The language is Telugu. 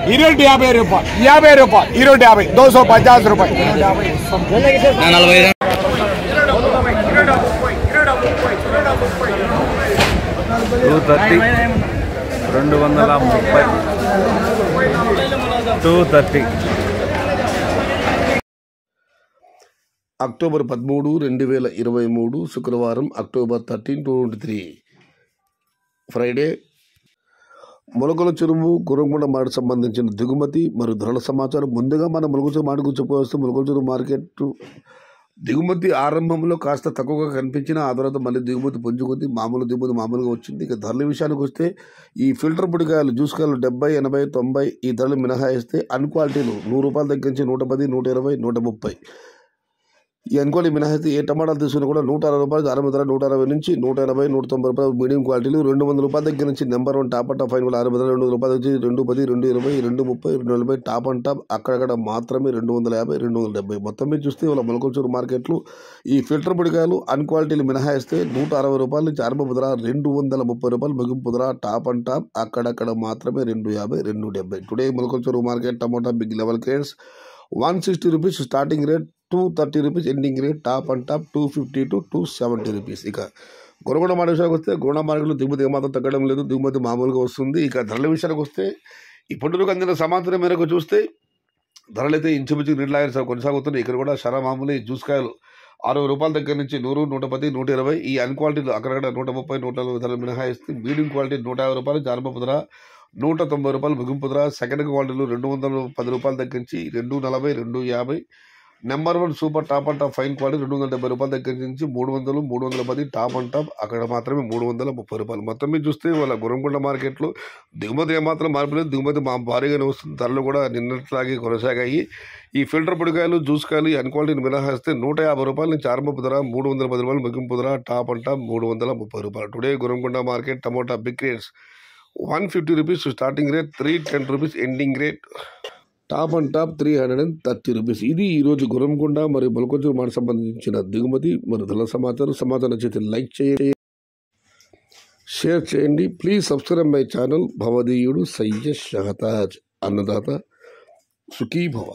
ఈరోజు యాభై రూపాయలు యాభై రూపాయలు ఈరోజు యాభై దోసో పచాస్ రూపాయలు నలభై టూ థర్టీ రెండు వందల ముప్పై టూ థర్టీ అక్టోబర్ పదమూడు రెండు వేల ఇరవై మూడు శుక్రవారం October thirteen two twenty three Friday Molakalacheruvu Gurramkonda మాట సంబంధించిన దిగుమతి మరియు ధరల సమాచారం ముందుగా మన మొలకల చెరువు మాట గురించి చెప్పవస్తే మొలకల చెరువు మార్కెట్ దిగుమతి ఆరంభంలో కాస్త తక్కువగా కనిపించిన ఆ తర్వాత మళ్ళీ దిగుమతి పుంజుకుంది మామూలు దిగుమతి మామూలుగా వచ్చింది ఇక ధరల విషయానికి వస్తే ఈ ఫిల్టర్ పొడికాయలు జ్యూస్ కాయలు డెబ్బై ఎనభై తొంభై ఈ ధరలు మినహాయిస్తే అన్ క్వాలిటీలు నూరు రూపాయల దగ్గర నుంచి నూట పది నూట ఇరవై నూట ముప్పై ఈ అనుకోని మినహాయితే ఏ టమాటాలు తీసుకున్నా కూడా నూట అరవై రూపాయలు అరవై ధర నూట అరవై నుంచి నూట ఎనభై నూట తొంభై రూపాయలు మీడియం క్వాలిటీలు రెండు వందల రూపాయల దగ్గర నుంచి number one top and top fine కూడా అరవై ధర రెండు వందల రూపాయల నుంచి రెండు పది రెండు ఇరవై రెండు ముప్పై రెండు నలభై టాప్ అండ్ టాప్ అక్కడక్కడ మాత్రమే రెండు వందల యాభై రెండు వందల డెబ్బై మొత్తం మీద చూస్తే వాళ్ళ మొలకొచ్చూరు మార్కెట్లు ఈ ఫిల్టర్ పొడికాయలు అన్ క్వాలిటీలు మినహాయిస్తే నూట అరవై రూపాయల నుంచి అరవై ధర రెండు వందల ముప్పై రూపాయలు ముగింపు ధర టాప్ అండ్ టాప్ అక్కడక్కడ మాత్రమే రెండు యాభై రెండు డెబ్బై today Molakalacheruvu market tomato big level crates one sixty rupees starting rate two thirty rupees ending rate top and top two fifty to two seventy rupees ఇక గొరగొండ మాట విషయానికి వస్తే గోడ మార్కెట్లో దిగుమతి ఏమాత్రం తగ్గడం లేదు దిగుమతి మామూలుగా వస్తుంది ఇక ధరల విషయానికి వస్తే ఇప్పటివరకు అందిన సమాచారం మేరకు చూస్తే ధరలు అయితే ఇంచుమించు రెండు కొనసాగుతున్నాయి ఇక్కడ కూడా శర మామూలు జ్యూస్ కాయలు అరవై రూపాయల దగ్గర నుంచి నూరు నూట పది నూట ఇరవై ఈ అన్ క్వాలిటీలు అక్కడక్కడ నూట ముప్పై నూట నలభై ధరలు మినహాయిస్తే మీడియం క్వాలిటీ నూట యాభై రూపాయలు జానపప్పు ధర నూట తొంభై రూపాయలు ముగింపు ధర సెకండ్ క్వాలిటీలు రెండు వందల పది రూపాయల దగ్గర నుంచి రెండు నలభై రెండు యాభై number one super top and top fine quality రెండు వందల డెబ్బై రూపాయల దగ్గర నుంచి మూడు వందలు మూడు వందల పది టాప్ అండ్ టాప్ అక్కడ మాత్రమే మూడు వందల ముప్పై రూపాయలు మొత్తం మీద చూస్తే వాళ్ళ గురంకొండ మార్కెట్లో దిగుమతి ఏమాత్రం మార్పు లేదు దిగుమతి మా భారీగానే వస్తుంది ధరలు కూడా నిన్నట్లాగే కొనసాగాయి ఈ ఫిల్టర్ పొడికాయలు జ్యూస్ కాయలు ఈ అన్క్వాలిటీని మినహాయిస్తే నూట యాభై రూపాయల నుంచి ఆరంభపు ధర మూడు వందల పది రూపాయలు ముగింపు ధర టాప్ అండ్ టాప్ మూడు వందల ముప్పై రూపాయలు today Gurramkonda market tomato big rates one fifty rupees starting rate three ten rupees ending rate top and top three hundred and thirty rupees ఇది ఈరోజు గురంకొండ మరియు బొలకొంచు మాట సంబంధించిన దిగుమతి మరియు ధరల సమాచారం సమాచారం చేతి లైక్ చేయండి షేర్ చేయండి ప్లీజ్ సబ్స్క్రైబ్ మై ఛానల్ భవదీయుడు సయ్యద్ షహతాజ్ అన్నదాత సుఖీభవ